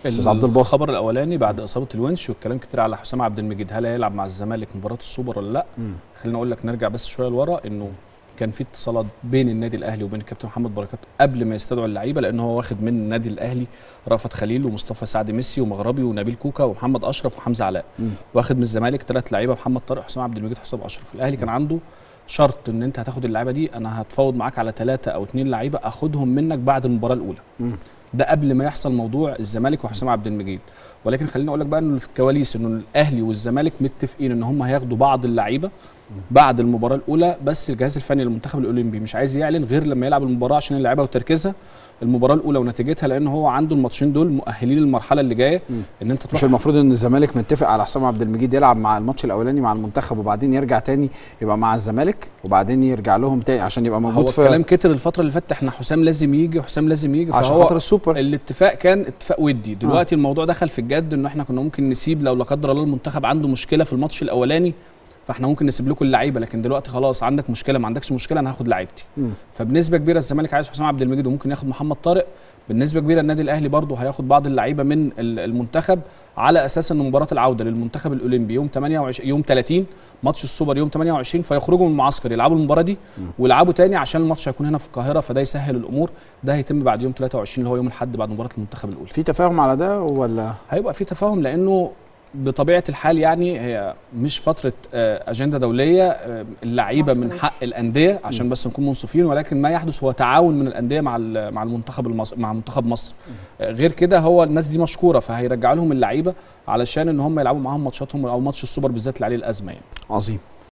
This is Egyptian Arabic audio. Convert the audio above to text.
استاذ عبد الباسط الخبر الاولاني بعد اصابه الونش والكلام كتير على حسام عبد المجيد هل هيلعب مع الزمالك مباراه السوبر ولا لا مم. خليني اقول لك نرجع بس شويه لورا انه كان في اتصالات بين النادي الاهلي وبين الكابتن محمد بركات قبل ما يستدعوا اللعيبه لان هو واخد من النادي الاهلي رأفت خليل ومصطفى سعد ميسي ومغربي ونبيل كوكا ومحمد اشرف وحمزه علاء مم. واخد من الزمالك ثلاث لعيبه محمد طارق حسام عبد المجيد حسام اشرف الاهلي كان عنده شرط ان انت هتاخد اللعيبه دي انا هتفاوض معاك على ثلاثه او اثنين لعيبه اخدهم منك بعد المباراه الاولى مم. ده قبل ما يحصل موضوع الزمالك وحسام عبد المجيد ولكن خليني اقول لك بقى انه في الكواليس انه الاهلي والزمالك متفقين ان هم هياخدوا بعض اللعيبه بعد المباراه الاولى بس الجهاز الفني للمنتخب الاولمبي مش عايز يعلن غير لما يلعب المباراه عشان اللعيبه وتركيزها المباراه الاولى ونتيجتها لان هو عنده الماتشين دول مؤهلين للمرحله اللي جايه مم. ان انت مش تروح المفروض ان الزمالك متفق على حسام عبد المجيد يلعب مع الماتش الاولاني مع المنتخب وبعدين يرجع تاني يبقى مع الزمالك وبعدين يرجع لهم تاني عشان يبقى هو موجود في الكلام كتر الفتره اللي فاتت احنا حسام لازم يجي وحسام لازم يجي عشان فهو خاطر السوبر الاتفاق كان اتفاق ودي دلوقتي آه. الموضوع دخل في الجد انه احنا كنا ممكن نسيب لو لا قدر الله المنتخب عنده مشكله في الماتش الاولاني فاحنا ممكن نسيب لكم اللعيبه لكن دلوقتي خلاص عندك مشكله ما عندكش مشكله انا هاخد لعيبتي مم. فبنسبه كبيره الزمالك عايز حسام عبد المجيد وممكن ياخد محمد طارق بالنسبه كبيره النادي الاهلي برضه هياخد بعض اللعيبه من ال- المنتخب على اساس ان مباراه العوده للمنتخب الاولمبي يوم 28 يوم 30 ماتش السوبر يوم 28 فيخرجوا من المعسكر يلعبوا المباراه دي ويلعبوا تاني عشان الماتش هيكون هنا في القاهره فده يسهل الامور ده هيتم بعد يوم 23 اللي هو يوم الاحد بعد مباراه المنتخب الاولى في تفاهم على ده ولا هيبقى في تفاهم لانه بطبيعه الحال يعني هي مش فتره آه، اجنده دوليه آه، اللعيبه من مظبوط. حق الانديه عشان بس نكون منصفين ولكن ما يحدث هو تعاون من الانديه مع ال- مع المنتخب المصر مع منتخب مصر آه، غير كده هو الناس دي مشكوره فهيرجع لهم اللعيبه علشان ان هم يلعبوا معاهم ماتشاتهم او ماتش السوبر بالذات اللي عليه الازمه يعني عظيم